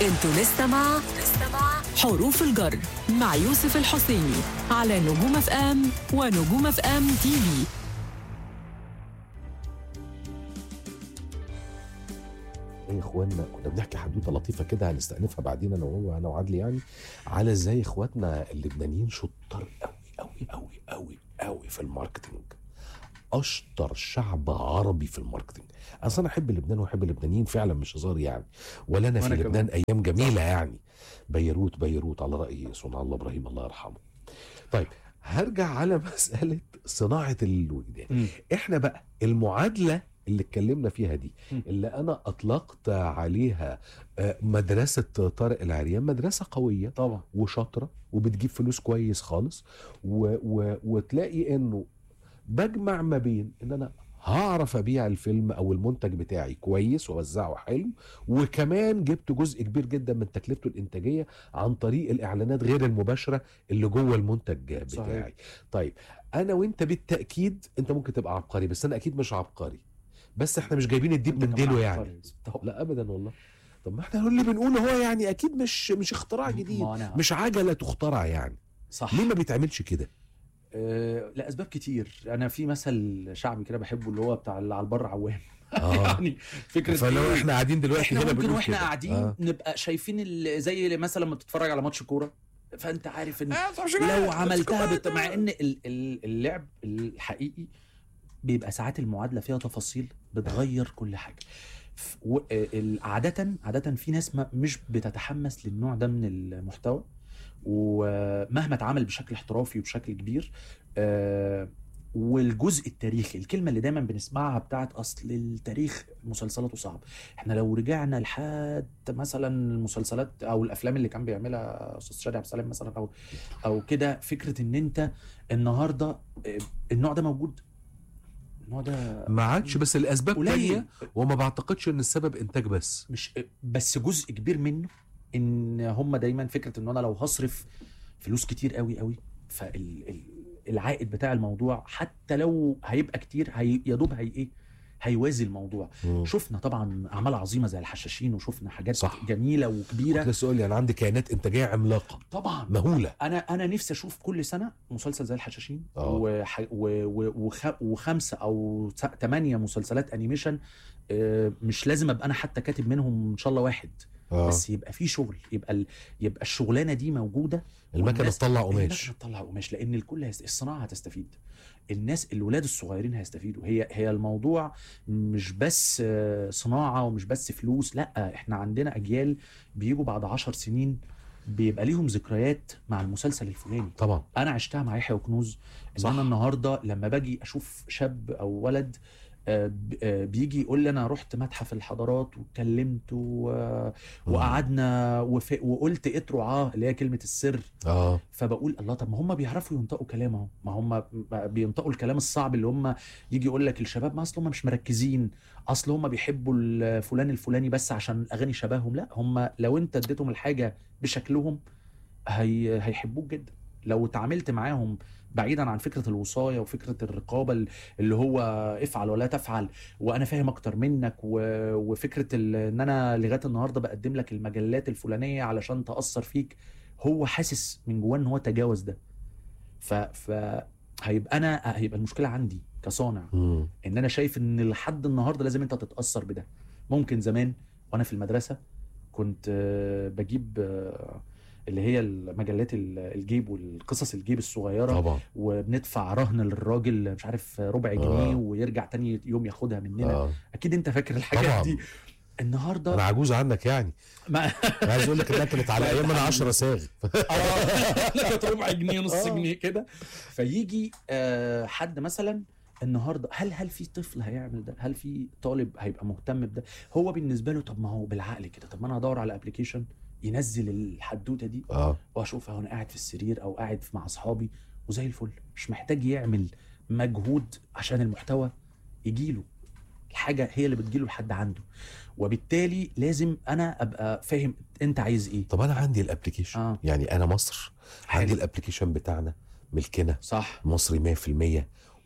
انتوا لسه مع حروف الجر مع يوسف الحسيني على نجوم اف ام ونجوم اف ام تي في ايه يا اخوانا كنا بنحكي حدوته لطيفه كده هنستأنفها بعدين انا وهو انا وعدلي يعني على ازاي اخواتنا اللبنانيين شطار قوي قوي قوي قوي قوي في الماركتينج اشطر شعب عربي في الماركتينج اصلا انا احب لبنان واحب اللبنانيين فعلا مش هزار يعني ولا انا في وأنا لبنان ايام جميله يعني بيروت بيروت على راي صنع الله ابراهيم الله يرحمه طيب هرجع على مساله صناعه الوجدان مم. احنا بقى المعادله اللي اتكلمنا فيها دي مم. اللي انا اطلقت عليها آه، مدرسه طارق العريان مدرسه قويه طبعا وشاطره وبتجيب فلوس كويس خالص و و وتلاقي انه بجمع ما بين ان انا هعرف ابيع الفيلم او المنتج بتاعي كويس واوزعه حلو وكمان جبت جزء كبير جدا من تكلفته الانتاجيه عن طريق الاعلانات غير المباشره اللي جوه المنتج بتاعي صحيح. طيب انا وانت بالتاكيد انت ممكن تبقى عبقري بس انا اكيد مش عبقري بس احنا مش جايبين الديب أنت من كمان ديله عبقري يعني يوسف. طبعا لا ابدا والله طب ما احنا اللي بنقوله هو يعني اكيد مش مش اختراع جديد ما أنا مش عجله تخترع يعني صح ليه ما بيتعملش كده آه لاسباب كتير انا في مثل شعبي كده بحبه اللي هو بتاع اللي على البر عوام اه يعني فكره فلو إيه؟ احنا قاعدين دلوقتي احنا هنا ممكن بنقول واحنا كده. قاعدين آه. نبقى شايفين ال- زي مثلا لما بتتفرج على ماتش كوره فانت عارف ان آه، طب شو لو بقى؟ عملتها بت... بت... مع ان ال- ال- اللعب الحقيقي بيبقى ساعات المعادله فيها تفاصيل بتغير كل حاجه ف- و- ال- عاده عاده في ناس ما مش بتتحمس للنوع ده من المحتوى ومهما اتعمل بشكل احترافي وبشكل كبير آه، والجزء التاريخي الكلمه اللي دايما بنسمعها بتاعت اصل التاريخ مسلسلاته صعب احنا لو رجعنا لحد مثلا المسلسلات او الافلام اللي كان بيعملها استاذ شادي عبد السلام مثلا او او كده فكره ان انت النهارده آه، النوع ده موجود النوع ده ما عادش بس الاسباب قليل تانية وما بعتقدش ان السبب انتاج بس مش بس جزء كبير منه ان هم دايما فكره ان انا لو هصرف فلوس كتير قوي قوي فالعائد بتاع الموضوع حتى لو هيبقى كتير هي يا دوب هي ايه هيوازي الموضوع مم. شفنا طبعا اعمال عظيمه زي الحشاشين وشفنا حاجات صح. صح. جميله وكبيره كنت لسه اقول لي انا عندي كيانات انتاجيه عملاقه طبعا مهوله انا انا نفسي اشوف كل سنه مسلسل زي الحشاشين آه. وح... و... و... وخ... وخمسه او ثمانيه مسلسلات انيميشن آه، مش لازم ابقى انا حتى كاتب منهم ان شاء الله واحد اه بس يبقى في شغل يبقى ال... يبقى الشغلانه دي موجوده المكنه والناس- تطلع قماش المكنه تطلع قماش لان الكل هيست... الصناعه هتستفيد الناس الولاد الصغيرين هيستفيدوا هي هي الموضوع مش بس آه، صناعه ومش بس فلوس لا احنا عندنا اجيال بيجوا بعد عشر سنين بيبقى ليهم ذكريات مع المسلسل الفلاني طبعا انا عشتها مع يحيى وكنوز ان صح. انا النهارده لما باجي اشوف شاب او ولد آه، ب- آه، بيجي يقول لي انا رحت متحف الحضارات واتكلمت و- وقعدنا وف- وقلت ات رعاه اللي هي كلمه السر اه فبقول الله طب ما هم بيعرفوا ينطقوا كلام اهو ما هم بينطقوا الكلام الصعب اللي هم يجي يقول لك الشباب ما اصل هم مش مركزين اصل هم بيحبوا الفلان الفلاني بس عشان الاغاني شبههم لا هم لو انت اديتهم الحاجه بشكلهم هي هيحبوك جدا لو اتعاملت معاهم بعيدا عن فكره الوصايه وفكره الرقابه ال- اللي هو افعل ولا تفعل وانا فاهم اكتر منك و- وفكره ال- ان انا لغايه النهارده بقدم لك المجلات الفلانيه علشان تاثر فيك هو حاسس من جواه ان هو تجاوز ده ف ف هيبقى انا هيبقى المشكله عندي كصانع مم. ان انا شايف ان لحد النهارده لازم انت تتاثر بده ممكن زمان وانا في المدرسه كنت آه، بجيب آه، اللي هي المجلات ال- الجيب والقصص الجيب الصغيره طبعا وبندفع رهن للراجل مش عارف ربع جنيه آه. ويرجع تاني يوم ياخدها مننا اه اكيد انت فاكر الحاجات طبعا دي النهارده انا عجوز عنك يعني ما أنا عايز اقول لك انها كانت على لا، ايام انا حبيبي. 10 ساغ اه كانت ربع جنيه نص آه. جنيه كده فيجي آه، حد مثلا النهارده هل هل في طفل هيعمل ده؟ هل في طالب هيبقى مهتم بده؟ هو بالنسبه له طب ما هو بالعقل كده طب ما انا هدور على ابلكيشن ينزل الحدوته دي اه واشوف اهو انا قاعد في السرير او قاعد مع اصحابي وزي الفل مش محتاج يعمل مجهود عشان المحتوى يجيله الحاجه هي اللي بتجيله لحد عنده وبالتالي لازم انا ابقى فاهم انت عايز ايه طب انا عندي الابلكيشن اه يعني انا مصر عندي حلو. الابلكيشن بتاعنا ملكنا صح مصري 100%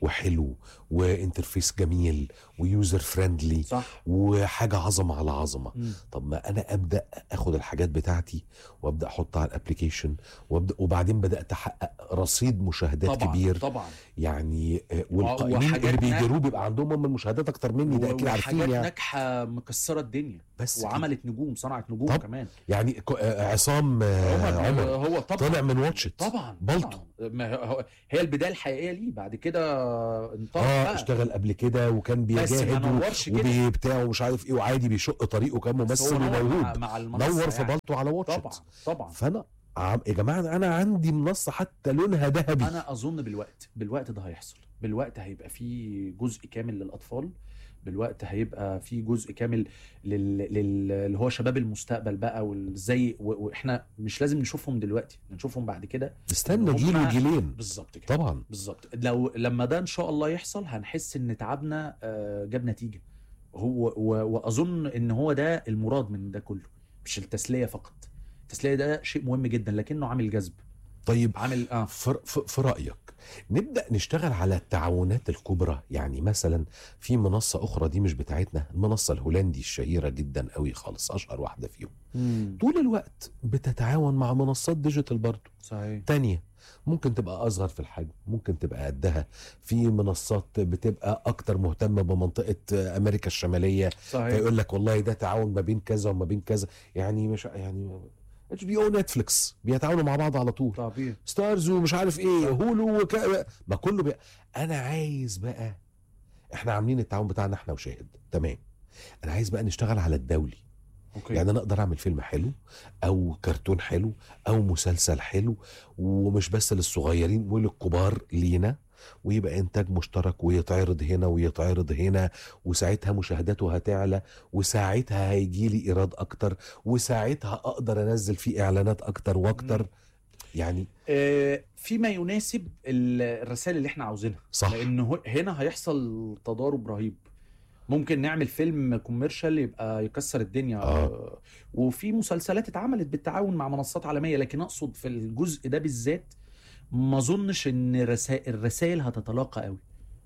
وحلو وانترفيس جميل ويوزر فريندلي صح وحاجه عظمه على عظمه مم. طب ما انا ابدا اخد الحاجات بتاعتي وابدا احطها على الابلكيشن وابدا وبعدين بدات احقق رصيد مشاهدات طبعا كبير طبعا يعني آه، والقائمين وحاجات اللي نا- بيديروه بيبقى عندهم هم المشاهدات اكتر مني ده اكيد عارفين وحاجات يعني ناجحه مكسره الدنيا بس كده. وعملت نجوم صنعت نجوم طب. كمان يعني ك- آه، عصام آه، عمر عمر هو طبعا طالع من واتشت طبعا بلطو. طبعا. ما هو- هي البدايه الحقيقيه ليه بعد كده انطلق اه بقى اشتغل قبل كده وكان بس ما بيجاهد نورش كده وبيبتاع ومش عارف ايه وعادي بيشق طريقه كان بس ممثل هو نور مع, وموهوب مع المنصه نور في يعني. بلطو على واتشت طبعا طبعا فانا عم... يا جماعه انا عندي منصه حتى لونها ذهبي انا اظن بالوقت بالوقت ده هيحصل بالوقت هيبقى في جزء كامل للاطفال بالوقت هيبقى في جزء كامل لل... لل... اللي هو شباب المستقبل بقى وازاي و... واحنا مش لازم نشوفهم دلوقتي نشوفهم بعد كده استنى هم- جيل وجيلين بالظبط كده طبعا بالظبط لو لما ده ان شاء الله يحصل هنحس ان تعبنا آه، جاب نتيجه هو و... واظن ان هو ده المراد من ده كله مش التسليه فقط التسليه ده شيء مهم جدا لكنه عامل جذب طيب عامل اه في, في, في رايك نبدا نشتغل على التعاونات الكبرى يعني مثلا في منصه اخرى دي مش بتاعتنا المنصه الهولندي الشهيره جدا قوي خالص اشهر واحده فيهم مم. طول الوقت بتتعاون مع منصات ديجيتال برضه صحيح تانية ممكن تبقى أصغر في الحجم ممكن تبقى قدها في منصات بتبقى أكتر مهتمة بمنطقة أمريكا الشمالية صحيح فيقول لك والله ده تعاون ما بين كذا وما بين كذا يعني مش يعني اتش بي او نتفليكس بيتعاونوا مع بعض على طول طبيعي ستارز ومش عارف ايه هولو وك... ما كله بي... انا عايز بقى احنا عاملين التعاون بتاعنا احنا وشاهد تمام انا عايز بقى نشتغل على الدولي اوكي يعني انا اقدر اعمل فيلم حلو او كرتون حلو او مسلسل حلو ومش بس للصغيرين وللكبار لينا ويبقى انتاج مشترك ويتعرض هنا ويتعرض هنا وساعتها مشاهداته هتعلى وساعتها هيجي لي ايراد اكتر وساعتها اقدر انزل فيه اعلانات اكتر واكتر يعني آه فيما يناسب ال- الرسائل اللي احنا عاوزينها صح لان هو- هنا هيحصل تضارب رهيب ممكن نعمل فيلم كوميرشال يبقى يكسر الدنيا آه. وفي مسلسلات اتعملت بالتعاون مع منصات عالميه لكن اقصد في الجزء ده بالذات ما اظنش ان الرسائل الرسائل هتتلاقى قوي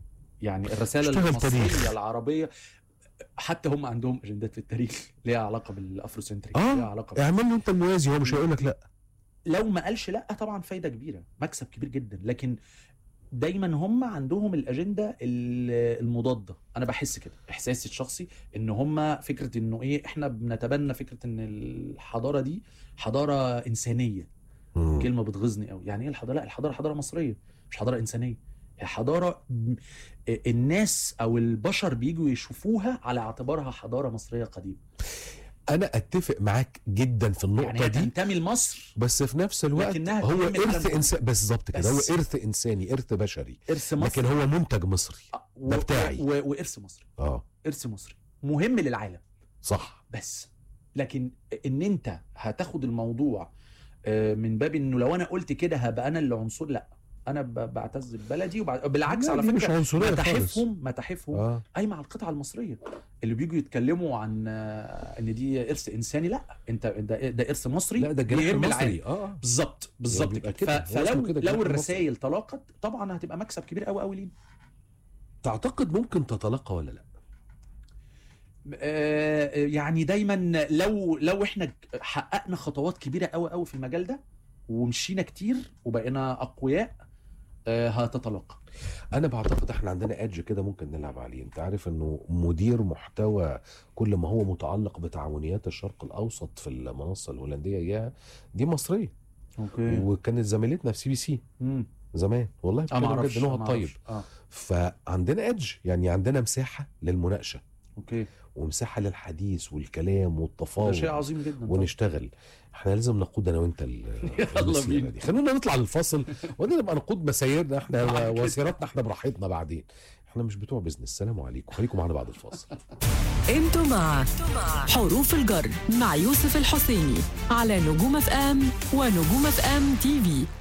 يعني الرسائل اشتغل المصريه تاريخ. العربيه حتى هم عندهم اجندات في التاريخ ليها علاقه بالافروسنتريك آه. ليها علاقه بال- اعمل له انت الموازي هو مش هيقول لك لا لو ما قالش لا طبعا فايده كبيره مكسب كبير جدا لكن دايما هم عندهم الاجنده ال- المضاده انا بحس كده احساسي الشخصي ان هم فكره انه ايه احنا بنتبنى فكره ان الحضاره دي حضاره انسانيه مم. كلمه بتغيظني قوي يعني ايه الحضاره لا الحضاره حضاره مصريه مش حضاره انسانيه هي حضاره م- الناس او البشر بيجوا يشوفوها على اعتبارها حضاره مصريه قديمه انا اتفق معاك جدا في النقطه يعني هي دي تنتمي لمصر بس في نفس الوقت لكنها هو بتعمل ارث كده. انسان بالظبط كده هو بس. ارث انساني ارث بشري ارث مصري لكن هو منتج مصري و- ده بتاعي. و- وارث مصري اه ارث مصري مهم للعالم صح بس لكن ان انت هتاخد الموضوع آه، من باب انه لو انا قلت كده هبقى انا اللي عنصر لا انا ب- بعتز ببلدي وبع... بالعكس لا، على دي مش فكره عنصريه خالص متاحفهم متاحفهم اه قايمه على القطعه المصريه اللي بيجوا يتكلموا عن آه، ان دي ارث انساني لا انت ده, ده ارث مصري لا ده الجناح بيهم العالم. المصري اه بالظبط بالظبط بيبقى كده كده، ف- هو اسمه فلو كده الجناح لو المصري. الرسائل تلاقت طبعا هتبقى مكسب كبير قوي قوي لينا تعتقد ممكن تتلقى ولا لا آه، يعني دايما لو لو احنا حققنا خطوات كبيره قوي قوي في المجال ده ومشينا كتير وبقينا اقوياء آه، هتتلاقى انا بعتقد احنا عندنا ادج كده ممكن نلعب عليه انت عارف انه مدير محتوى كل ما هو متعلق بتعاونيات الشرق الاوسط في المنصه الهولنديه يا دي مصريه اوكي وكانت زميلتنا في سي بي سي زمان والله اه ما بتكلم اعرفش جد نوع ما طيب أعرفش. اه فعندنا ادج يعني عندنا مساحه للمناقشه اوكي ومساحه للحديث والكلام ده والتفاوض شيء عظيم جدا طبعا. ونشتغل احنا لازم نقود انا وانت ال- يلا المسيرة بينا. دي خلونا نطلع للفاصل ونبقى نقود مسايرنا احنا وسيرتنا احنا براحتنا بعدين احنا مش بتوع بزنس السلام عليكم خليكم معانا بعد الفاصل انتوا مع حروف الجر مع يوسف الحسيني على نجوم اف ام ونجوم اف ام تي في